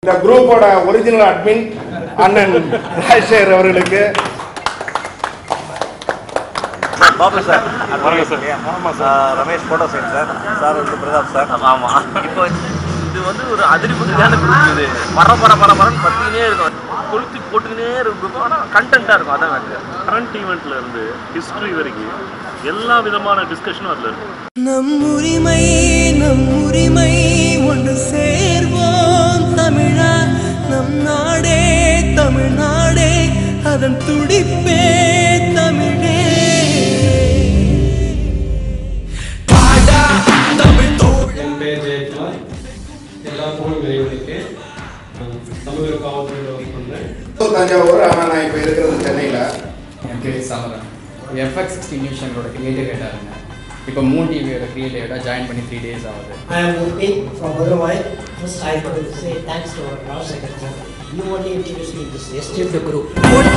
இந்த குரூப்போட original admin அண்ணன் ராஜசேகர் அவர்களுக்கு பாபு சார் வணக்கம் சார் ஆமாம் sir Ramesh photo sign sir sir வந்து பிரதாப் சார் ஆமாம் இப்போ இது வந்து ஒரு அதிரிபுதியான குரூப் இது பர பர பர பரன்னு பத்தினே இருக்கும் கொளுத்தி போட்டுக்கினே இருக்கும் ஆனால் கண்டென்ட்டாக இருக்கும் அதான் வேறு கரண்ட் ஈவெண்ட்ல இருந்து ஹிஸ்டரி வரைக்கும் எல்லா விதமான டிஸ்கஷனும் அதுல இருக்கு நம் உரிமை நம் உரிமை ஒன்று சேர்வோம் தமிழா நம் நாடே தமிழ்நாடே அதன் துடிப்பே தமிழே பாடா தமிழ் தோழ என் பேர் ஜெயக்குமார் எல்லாருக்கும் விரைவலுக்கு தமிழக காவல்துறையில் ஒர்க் பண்ணுறேன் தஞ்சாவூர் ஆனால் நான் இப்போ இருக்கிறது சென்னையில் என் பேர் சமரன் எஃப்எக்ஸ் சிக்ஸ்டி நியூஸ் சேனலோட கிரியேட்டிவ் ஹெட்டாக இருந்தேன் இப்போ மூன் டிவியோட கிரியேட்டிவ் ஹெட்டாக ஜாயின் பண்ணி த்ரீ டேஸ் ஆகுது I am Upin from Madurai. First, I want to say thanks to our Raj Secretary. You only introduced me to this STF group.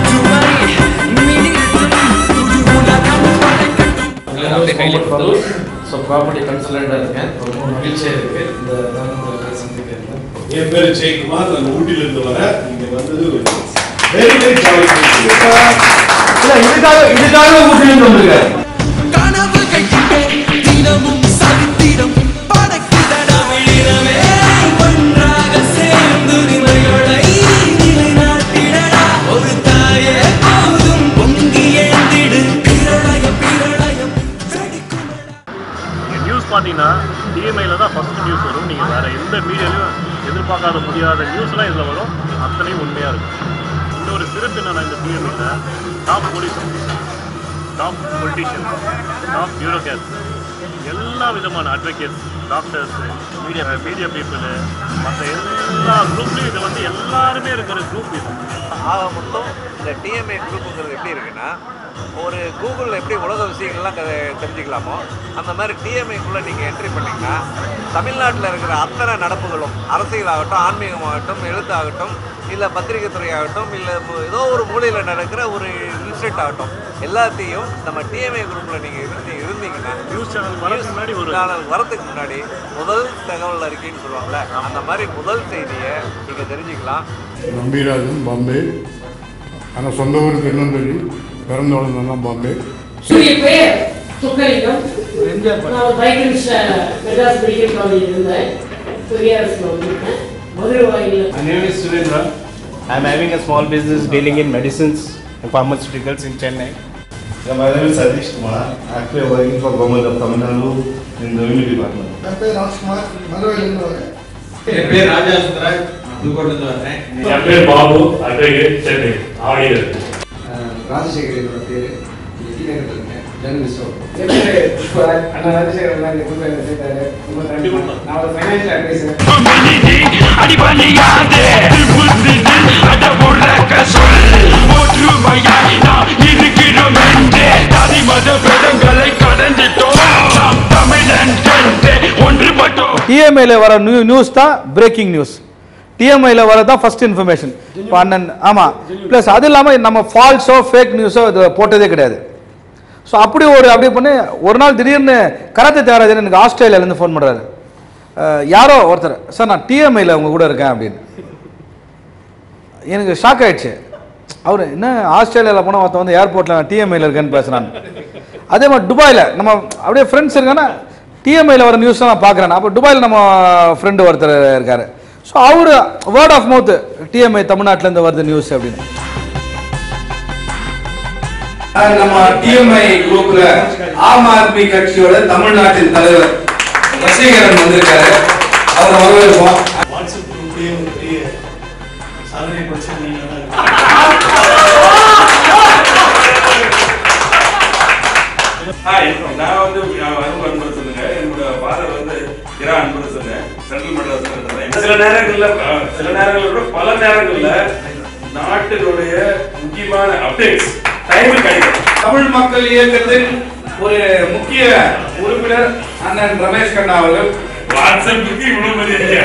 So property கன்சல்டண்டாக இருக்கேன் ரொம்ப மகிழ்ச்சியாக இருக்குது இந்த தருணத்தில் சந்திக்கிறேன் என் பேரு ஜெயக்குமார் நான் ஊட்டியிலிருந்து வரேன் இங்க வந்தது வெரி வெரி ஜாலி இதுக்காக இதுக்காக ஊட்டிலிருந்து வந்திருக்காரு கனவுகள் கிட்டே தினமும் சரித்திரம் படைக்குதடா வெளியிடமே ஒன்றாக சேர்ந்து உரிமைகளை நிலைநாட்டிடடா ஒரு தாயே போதும் பொங்கி எழுந்திடு பிரளயம் பிரளயம் வெடிக்குமடா நீங்க நியூஸ் பார்த்தீங்கன்னா டிஎம்ஐல தான் ஃபர்ஸ்ட் நியூஸ் வரும் நீங்க வேற எந்த மீடியாலையும் எதிர்பார்க்காத முடியாத நியூஸ்லாம் இதுல வரும் அத்தனையும் உண்மையா இருக்கும் இன்னொரு சிறப்பு என்னன்னா இந்த டிஎம்ஐல top police top politician top bureaucrats எல்லா விதமான advocates doctors media media people மற்ற எல்லா குரூப்லையும் இது வந்து எல்லாருமே இருக்கிற குரூப் இது ஆக மொத்தம் இந்த டிஎம்ஏ குரூப்புங்கிறது எப்படி இருக்குன்னா ஒரு கூகுளில் எப்படி உலக விஷயங்கள்லாம் க- தெரிஞ்சுக்கலாமோ அந்த மாதிரி டிஎம்ஏக்குள்ளே நீங்கள் என்ட்ரி பண்ணிங்கன்னா தமிழ்நாட்டில் இருக்கிற அத்தனை நடப்புகளும் அரசியலாகட்டும் ஆன்மீகமாகட்டும் எழுத்தாகட்டும் இல்லை பத்திரிகை துறை ஆகட்டும் இல்லை ஏதோ ஒரு மூலையில் நடக்கிற ஒரு இன்ஸ்டன்ட் ஆகட்டும் எல்லாத்தையும் நம்ம டிஎம்ஏ குரூப்பில் நீங்கள் இருந்து இருந்தீங்கன்னா நியூஸ் சேனல் வரதுக்கு முன்னாடி ஒரு சேனல் வரதுக்கு முன்னாடி முதல் தகவல் அறிக்கைன்னு சொல்லுவாங்கல்ல அந்த மாதிரி முதல் செய்தியை நீங்கள் தெரிஞ்சுக்கலாம் நம்பிராஜன் பாம்பே ஆனால் சொந்த ஊர் திருநெல்வேலி பிறந்த வளர்ந்ததான் பாம்பே என்னுடைய பெயர் சுக்கலிங்கம் நான் ஒரு பைக்கிங்ஸ் மெட்ராஸ் மெடிக்கல் காலேஜ் இருந்தேன் பெரியாரஸில் வந்திருக்கேன் மதுரை வாயில் My name is Surendra. I am having a small business dealing in medicines and pharmaceuticals in Chennai. My name is Satish Kumar. Actually, I'm working for government of Tamil Nadu in the revenue department. என் பேர் ராஜா சுந்தராஜ் புதுக்கோட்டிலிருந்து வரேன் என் பேர் Babu advocate Chennai ஆடியர் ராஜசேகர் என்னோட பேர் டிநகரில் இருக்கேன் journalist என் பேர் புஷ்பராஜ் அண்ணா ராஜசேகர் தான் இந்த குழுவில் சேர்த்தாரு ரொம்ப நன்றி நான் ஒரு ஃபைனான்ஷியல் அட்வைசர் டிஎம்ஐல வர நியூ நியூஸ் தான் பிரேக்கிங் நியூஸ் டிஎம்ஐல வர தான் ஃபர்ஸ்ட் இன்ஃபர்மேஷன் இப்போ அண்ணன் ஆமாம் ப்ளஸ் அது இல்லாமல் நம்ம ஃபால்ஸோ ஃபேக் நியூஸோ இது போட்டதே கிடையாது ஸோ அப்படி ஒரு அப்படி பண்ணி ஒரு நாள் திடீர்னு கராத்தே தியாகராஜன் எனக்கு ஆஸ்திரேலியாலேருந்து ஃபோன் பண்ணுறாரு யாரோ ஒருத்தர் சார் நான் டிஎம்ஐல உங்க கூட இருக்கேன் அப்படின்னு எனக்கு ஷாக் ஆயிடுச்சு அவர் என்ன ஆஸ்திரேலியாவில் போனால் ஒருத்தன் வந்து ஏர்போர்ட்டில் நான் டிஎம்ஐல இருக்கேன்னு பேசுகிறான் அதே மாதிரி துபாயில் நம்ம அப்படியே ஃப்ரெண்ட்ஸ் இருக்கான்னா டிஎம்ஐல வர நியூஸ் நான் பார்க்குறேன் அப்போ துபாயில் நம்ம ஃப்ரெண்டு ஒருத்தர் இருக்காரு ஸோ அவர் வேர்ட் ஆஃப் மவுத் டிஎம்ஐ தமிழ்நாட்டிலேருந்து வருது நியூஸ் அப்படின்னு நம்ம டிஎம்ஐ குரூப்ல ஆம் ஆத்மி கட்சியோட தமிழ்நாட்டின் தலைவர் வசீகரன் வந்திருக்காரு அவரை வரவேற்போம் வாட்ஸ்அப் குரூப்லேயே ஒரு பெரிய சாதனை படிச்சிருந்தீங்க ஹாய் நான் வந்து நான் அன்பு அன்பரசனுங்க என்னோட ஃபாதர் வந்து இரா அன்பரசன் சென்ட்ரல் மெட்ராஸ் இருந்தேன் சில நேரங்கள்ல அஹ், சில நேரங்கள்ல கூட பல நேரங்கள்ல நாட்டினுடைய முக்கியமான அப்டேட்ஸ் டைமில் கிடைக்கும் தமிழ் மக்கள் இயக்கத்தின் ஒரு முக்கிய உறுப்பினர் அண்ணன் ரமேஷ் கண்ணா அவர்கள் வாட்ஸ்அப்புக்கு இவ்வளவு மரியாதை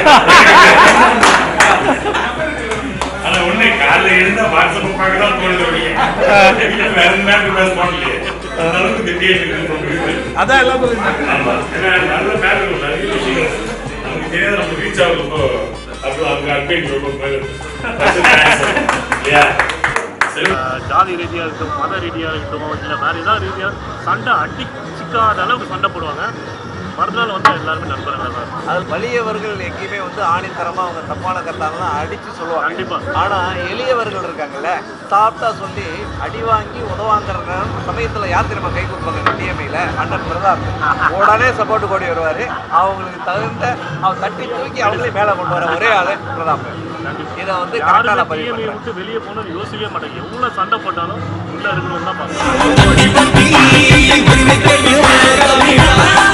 ஆனா உடனே காலைல எழுந்தா வாட்ஸ்அப் பார்க்க தான் தோணுது அப்படிங்க வேற நேரத்துக்கு பேச மாட்டலையே அந்த அளவுக்கு திட்டிட்டு அதான் எல்லாம் ஆமா ஏன்னா நல்ல மேட்டர் நிறைய விஷயங்கள் நமக்கு தெரியாத நம்ம ரீச் ஆகுது இப்போ அப்போ அவங்க அட்மின் ரொம்ப இல்லையா அஹ் ஜாதி ரீதியாக இருக்கட்டும் மத ரீதியாக இருக்கட்டும் இல்லை வேற ஏதாவது ரீதியாக சண்டை அடிச்சிக்காத அளவுக்கு சண்டை போடுவாங்க மறுநாள் வந்து எல்லாருமே நண்பர்களாக தான் இருப்பாங்க. அது வலியவர்கள் எங்கேயுமே வந்து ஆணித்தரமா அவங்க தப்பான கருத்தாலாம் அடிச்சு சொல்லுவாங்க கண்டிப்பா. ஆனா எளியவர்கள் இருக்காங்கல்ல சாப்பிட்டா சொல்லி அடி வாங்கி உதவாங்கிற சமயத்துல யார் தெரியுமா கை கொடுப்பாங்க டிஎம்ஐல அண்ணன் பிரதாப் உடனே சப்போர்ட் கோடி வருவாரு அவங்களுக்கு தகுந்த அவன் தட்டி தூக்கி அவங்களே மேல கொண்டு வர ஒரே ஆளு பிரதாப் இதை வந்து கரெக்டா யாருமே நான் பதிவு டிஎம்ஐ பண்றேன் விட்டு வெளியே போகணும்னு யோசிக்கவே மாட்டாங்க எவ்வளோ சண்டை போட்டாலும் உள்ள இருக்கணும்னு தான் பார்ப்பாங்க